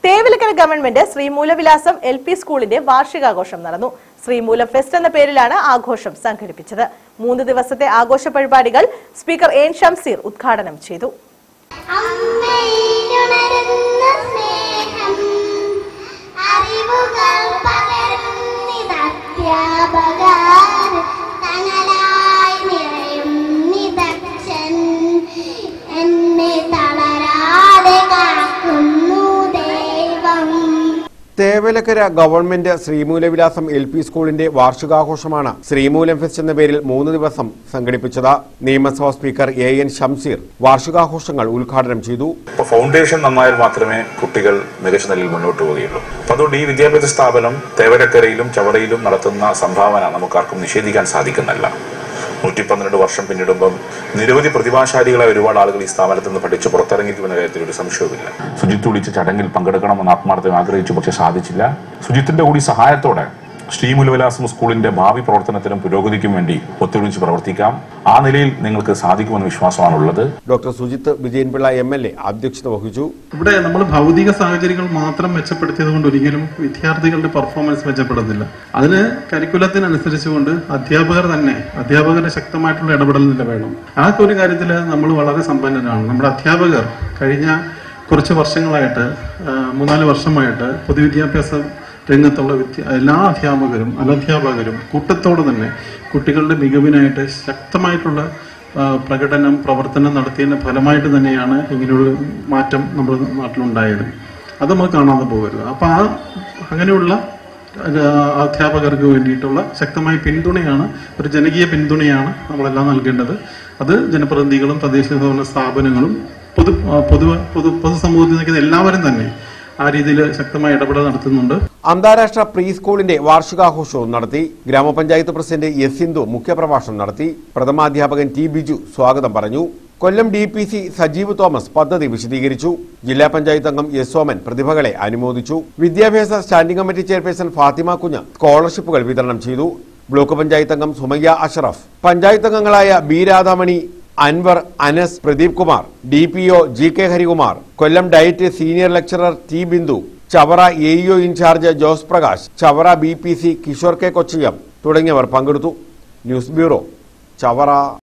തേവിലക്കര government Sreemoolavilasam L P സ്കൂളിന്റെ വാർഷികാഘോഷം നടന്നു ശ്രീമൂല ഫെസ്റ്റ് എന്ന പേരിലാണ് ആഘോഷം സംഘടിപ്പിച്ചത് മൂന്ന് ദിവസത്തെ ആഘോഷ പരിപാടികൾ സ്പീക്കർ എൻ ഷംസീർ ഉദ്ഘാടനം ചെയ്തു അമ്മയിലുണരുന്ന സ്നേഹം അറിവുകൾ പകരുന്നിതധ്യാപകർ തണലായി നിറയും നിതക്ഷൻ എന്നെ തളരാതെ കാക്കുന്നു ദൈവം Thevalakkara government Sreemoolavilasam L P സ്കൂളിന്റെ വാർഷികാഘോഷമാണ് ശ്രീമൂലം ഫെസ്റ്റ് എന്ന പേരിൽ മൂന്ന് ദിവസം സംഘടിപ്പിച്ചത് നിയമസഭാ സ്പീക്കർ എ എൻ ഷംസീർ വാർഷികാഘോഷങ്ങൾ ഉദ്ഘാടനം ചെയ്തു ഇപ്പൊ ഫൗണ്ടേഷൻ നന്നായാൽ മാത്രമേ കുട്ടികൾ മികച്ച നിലയിൽ മുന്നോട്ട് പോവുകയുള്ളൂ അപ്പൊ അതുകൊണ്ട് ഈ വിദ്യാഭ്യാസ സ്ഥാപനം തേവരക്കരയിലും ചവറയിലും നടത്തുന്ന സംഭാവന നമുക്കാർക്കും നിഷേധിക്കാൻ സാധിക്കുന്നല്ല നൂറ്റി പന്ത്രണ്ട് വർഷം പിന്നിടുമ്പം നിരവധി പ്രതിഭാശാലികളായ ഒരുപാട് ആളുകൾ ഈ സ്ഥാപനത്തിൽ നിന്ന് പഠിച്ച് പുറത്തിറങ്ങിയിരിക്കുമെന്ന കാര്യത്തിൽ ഒരു സംശയവുമില്ല സുജിത്ത് വിളിച്ച ചടങ്ങിൽ പങ്കെടുക്കണമെന്ന് ആത്മാർത്ഥം ആഗ്രഹിച്ചു പക്ഷെ സാധിച്ചില്ല സുജിത്തിന്റെ കൂടി സഹായത്തോടെ ശ്രീമുലവിലാസം സ്കൂളിന്റെ ഭാവി പ്രവർത്തനത്തിനും പുരോഗതിക്കും വേണ്ടി ഒത്തൊരുമിച്ച് പ്രവർത്തിക്കാം ആ നിലയിൽ നിങ്ങൾക്ക് സാധിക്കുമെന്ന വിശ്വാസമാണുള്ളത് doctor Sujith Vijayanpillai M L A അധ്യക്ഷത വഹിച്ചു ഇവിടെ നമ്മൾ ഭൗതിക സാഹചര്യങ്ങൾ മാത്രം മെച്ചപ്പെടുത്തിയത് കൊണ്ട് ഒരിക്കലും വിദ്യാർത്ഥികളുടെ പെർഫോമൻസ് മെച്ചപ്പെടുന്നില്ല അതിന് കരിക്കുലത്തിനനുസരിച്ചുകൊണ്ട് അധ്യാപകർ തന്നെ അധ്യാപകരുടെ ശക്തമായിട്ടുള്ള ഇടപെടൽ നില വേണം ആ ഒരു കാര്യത്തിൽ നമ്മൾ വളരെ സമ്പന്നരാണ് നമ്മുടെ അധ്യാപകർ കഴിഞ്ഞ കുറച്ച് വർഷങ്ങളായിട്ട് ആ, മൂന്നാല് വർഷമായിട്ട് പൊതുവിദ്യാഭ്യാസ രംഗത്തുള്ള വിദ്യ എല്ലാ അധ്യാപകരും അനധ്യാപകരും കൂട്ടത്തോടെ തന്നെ കുട്ടികളുടെ മികവിനായിട്ട് ശക്തമായിട്ടുള്ള ആ, പ്രകടനം പ്രവർത്തനം നടത്തിയതിന്റെ ഫലമായിട്ട് തന്നെയാണ് ഇങ്ങനെയുള്ള മാറ്റം നമ്മുടെ നാട്ടിലുണ്ടായത് അത് നമ്മൾ കാണാതെ പോകരുത് അപ്പൊ ആ അങ്ങനെയുള്ള ആ, അധ്യാപകർക്ക് വേണ്ടിയിട്ടുള്ള ശക്തമായ പിന്തുണയാണ് ഒരു ജനകീയ പിന്തുണയാണ് നമ്മളെല്ലാം നൽകേണ്ടത് അത് ജനപ്രതിനിധികളും തദ്ദേശ സ്വയംഭരണ സ്ഥാപനങ്ങളും പൊതു ആ, പൊതു പൊതു പൊതുസമൂഹത്തിൽ നിൽക്കുന്ന എല്ലാവരും തന്നെ ആ രീതിയിൽ ശക്തമായ ഇടപെടൽ നടത്തുന്നുണ്ട് അന്താരാഷ്ട്ര പ്രീ സ്കൂളിന്റെ വാർഷികാഘോഷവും നടത്തി ഗ്രാമപഞ്ചായത്ത് പ്രസിഡന്റ് എസ് സിന്ധു മുഖ്യപ്രഭാഷണം നടത്തി പ്രഥമാധ്യാപകൻ ടി ബിജു സ്വാഗതം പറഞ്ഞു Kollam D P C Sajeev Thomas പദ്ധതി വിശദീകരിച്ചു ജില്ലാ പഞ്ചായത്ത് അംഗം എസ് സോമൻ പ്രതിഭകളെ അനുമോദിച്ചു വിദ്യാഭ്യാസ സ്റ്റാൻഡിംഗ് കമ്മിറ്റി ചെയർപേഴ്സൺ ഫാത്തിമ കുഞ്ഞ് സ്കോളർഷിപ്പുകൾ വിതരണം ചെയ്തു ബ്ലോക്ക് പഞ്ചായത്ത് അംഗം സുമയ്യ അഷറഫ് പഞ്ചായത്ത് അംഗങ്ങളായ B Radhamani Anwar Anas Pradeep Kumar D P O G K Harikumar Kollam DIET senior lecturer T Bindu Chavara A EO in charge Jose Prakash Chavara B P C Kishore K Kochiyam തുടങ്ങിയവർ പങ്കെടുത്തു ന്യൂസ് ബ്യൂറോ ചവറ